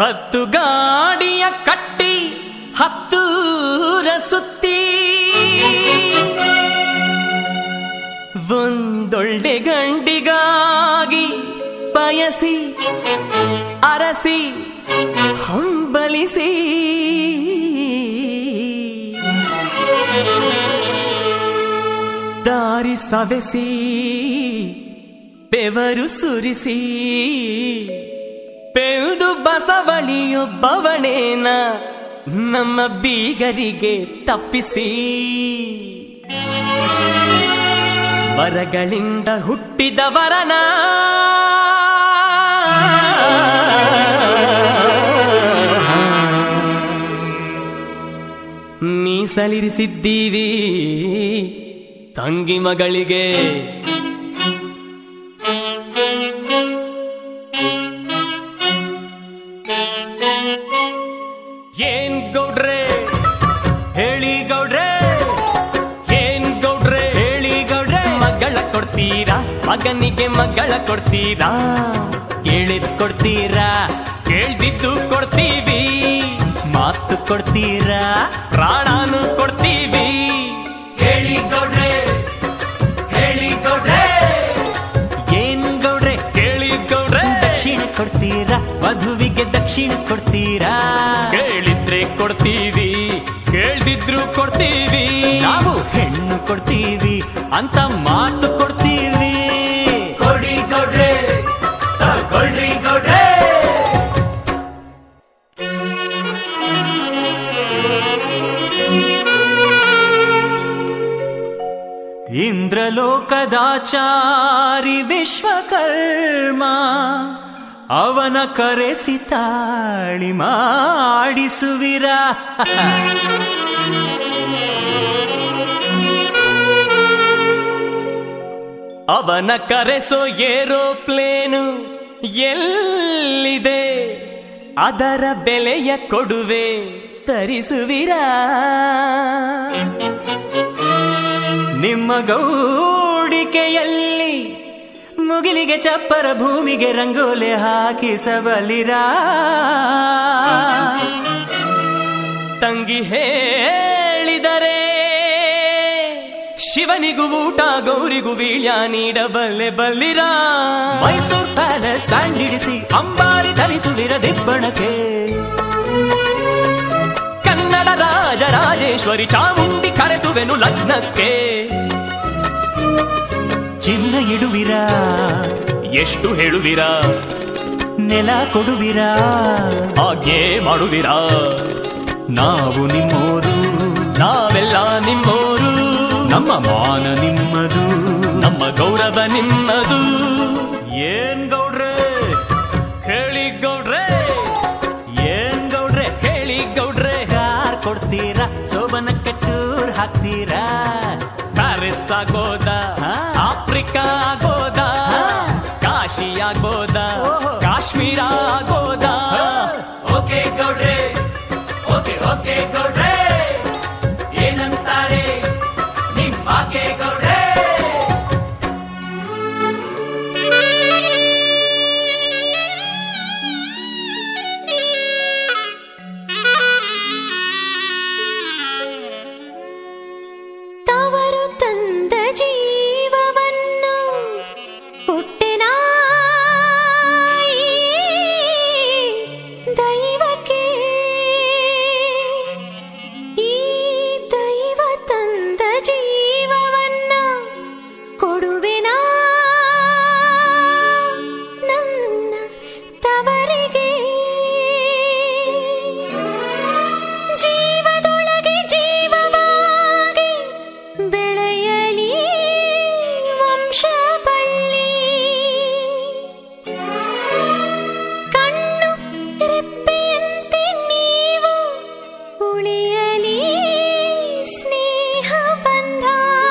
ಹತ್ತು ಗಾಡಿಯ ಕಟ್ಟಿ ಹತ್ತೂರ ಸುತ್ತಿ ಒಂದೊಳ್ಳೆ ಗಂಡಿಗಾಗಿ ಬಯಸಿ ಅರಸಿ ಹಂಬಲಿಸಿ ದಾರಿ ಸವೆಸಿ ಬೆವರು ಸುರಿಸಿ ಪೆಳ್ದು ಬಸವಳಿಯೊಬ್ಬವಳೇನ ನಮ್ಮ ಬೀಗರಿಗೆ ತಪ್ಪಿಸಿ ವರಗಳಿಂದ ಹುಟ್ಟಿದವರನ ಮೀಸಲಿರಿಸಿದ್ದೀವಿ ತಂಗಿ ಮಗಳಿಗೆ ಏನ್ ಗೌಡ್ರೆ ಹೇಳಿ ಗೌಡ್ರೆ ಏನ್ ಗೌಡ್ರೆ ಹೇಳಿ ಗೌಡ್ರೆ ಮಗಳ ಕೊಡ್ತೀರಾ ಮಗನಿಗೆ ಮಗಳ ಕೊಡ್ತೀರಾ ಕೇಳಿದ್ ಕೊಡ್ತೀರಾ ಕೇಳ್ದಿದ್ದು ಕೊಡ್ತೀವಿ ಮಾತು ಕೊಡ್ತೀರಾ ಪ್ರಾಣಾನು ಕೊಡ್ತೀವಿ ಹೇಳಿ ಗೌಡ್ರೆ ಹೇಳಿ ಗೌಡ್ರೆ ಏನ್ ಗೌಡ್ರೆ ಕೇಳಿ ಗೌಡ್ರೆ ದಕ್ಷಿಣ ಕೊಡ್ತೀರಾ ವಧುವಿಗೆ ದಕ್ಷಿಣ ಕೊಡ್ತೀರಾ ಕೇಳಿದ್ರೆ ಕೊಡ್ತೀವಿ ಕೇಳ್ದಿದ್ರು ಕೊಡ್ತೀವಿ ನಾವು ಹೆಣ್ಣು ಕೊಡ್ತೀವಿ ಅಂತ ಮಾತು ಕೊಡ್ತೀವಿ ಕೊಡಿ ಗೌಡ್ರೆ ಕೊಡ್ರಿ ಗೌಡ್ರೆ ಇಂದ್ರಲೋಕದಾಚಾರಿ ವಿಶ್ವಕರ್ಮ ಅವನ ಕರೆಸಿ ತಾಳಿ ಮಾಡಿಸುವಿರ ಅವನ ಕರೆಸೋ ಏರೋಪ್ಲೇನು ಎಲ್ಲಿದೆ ಅದರ ಬೆಲೆಯ ಕೊಡುವೆ ತರಿಸುವಿರಾ ನಿಮ್ಮ ಗೌಡಿಕೆಯಲ್ಲಿ ಮುಗಿಲಿಗೆ ಚಪ್ಪರ ಭೂಮಿಗೆ ರಂಗೋಲೆ ಹಾಕಿಸಬಲಿರಾ ತಂಗಿ ಹೇಳಿದರೆ ಶಿವನಿಗೂ ಊಟ ಗೌರಿಗೂ ವೀಳ್ಯ ನೀಡಬಲ್ಲೆ ಬಲ್ಲಿರಾ ಮೈಸೂರ್ ಪ್ಯಾಲೇಸ್ ಬ್ಯಾಂಡ್ ಹಿಡಿಸಿ ಅಂಬಾರಿ ಧರಿಸುವಿರ ದಿಬ್ಬಣಕ್ಕೆ ಕನ್ನಡ ರಾಜರಾಜೇಶ್ವರಿ ಚಾಮುಂಡಿ ಕರೆಸುವೆನು ಲಗ್ನಕ್ಕೆ ಚಿನ್ನ ಇಡುವಿರಾ ಎಷ್ಟು ಹೇಳುವಿರಾ ನೆಲ ಕೊಡುವಿರಾ ಆಜ್ಞೆ ಮಾಡುವಿರಾ ನಾವು ನಿಮ್ಮೋರು ನಾವೆಲ್ಲ ನಿಮ್ಮೋರು ನಮ್ಮ ಮಾನ ನಿಮ್ಮದು ನಮ್ಮ ಗೌರವ ನಿಮ್ಮದು ಏನ್ ಗೌಡ್ರೆ ಹೇಳಿ ಗೌಡ್ರೆ ಏನ್ ಗೌಡ್ರೆ ಹೇಳಿ ಗೌಡ್ರೆ ಕಾರ್ ಕೊಡ್ತೀರಾ ಸೋಬನಕ್ಕೆ ಟೂರ್ ಹಾಕ್ತೀರಾ ಪ್ಯಾರಿಸ್ ಆಗೋದ ಆಫ್ರಿಕಾ ಆಗೋದ ಕಾಶಿ ಆಗೋದ ಕಾಶ್ಮೀರ ಆಗೋದ ಓಕೆ ಗೌಡ್ರೆ ಓಕೆ ಓಕೆ ಗೌಡ್ರೆ ಏನಂತಾರೆ ನಿಮ್ಮಾಕೆ ಗೌಡ್ರೆ ತವರು ತಂದ ಜೀವವನ್ನು ಕೊಟ್ಟೆನಾ ದೈವಕ್ಕೆ ಈ ದೈವ ತಂದ ಜೀವವನ್ನ ಕೊಡುವೆನಾ ನನ್ನ ತವರಿಗೆ ಜೀವದೊಳಗೆ ಜೀವವಾಗಿ ಬೆಳೆಯಲಿ ವಂಶ ಬಳ್ಳಿ ಕಣ್ಣು ರೆಪ್ಪೆಯಂತೆ ನೀವು ಉಳಿಯಲಿ ಸ್ನೇಹ ಬಂಧ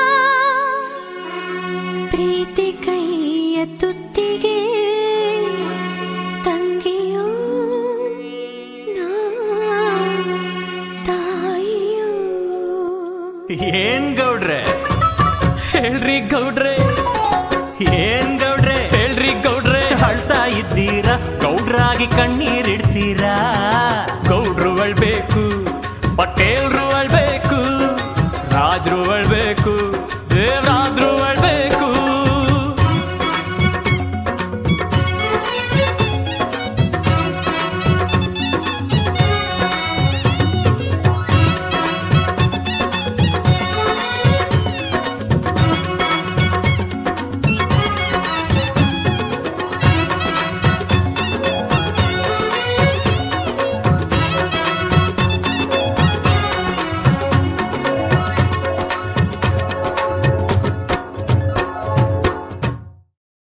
ಪ್ರೀತಿ ಕೈಯ ತುತ್ತಿಗೆ ತಂಗಿಯೋ ನಾ ತಾಯಿಯೋ ಏನ್ ಗೌಡ್ರೆ ಹೇಳ್ರಿ ಗೌಡ್ರೆ ಏನ್ ಗೌಡ್ರೆ ಹೇಳ್ರಿ ಗೌಡ್ರೆ ಅಳ್ತಾ ಇದ್ದೀರಾ ಗೌಡ್ರಾಗಿ ಹೋಗಿ ಕಣ್ಣೀರಿಡ್ತೀರಾ ಗೌಡ್ರು ಅಳ್ಬೇಕು ಪಟೇಲ್ರು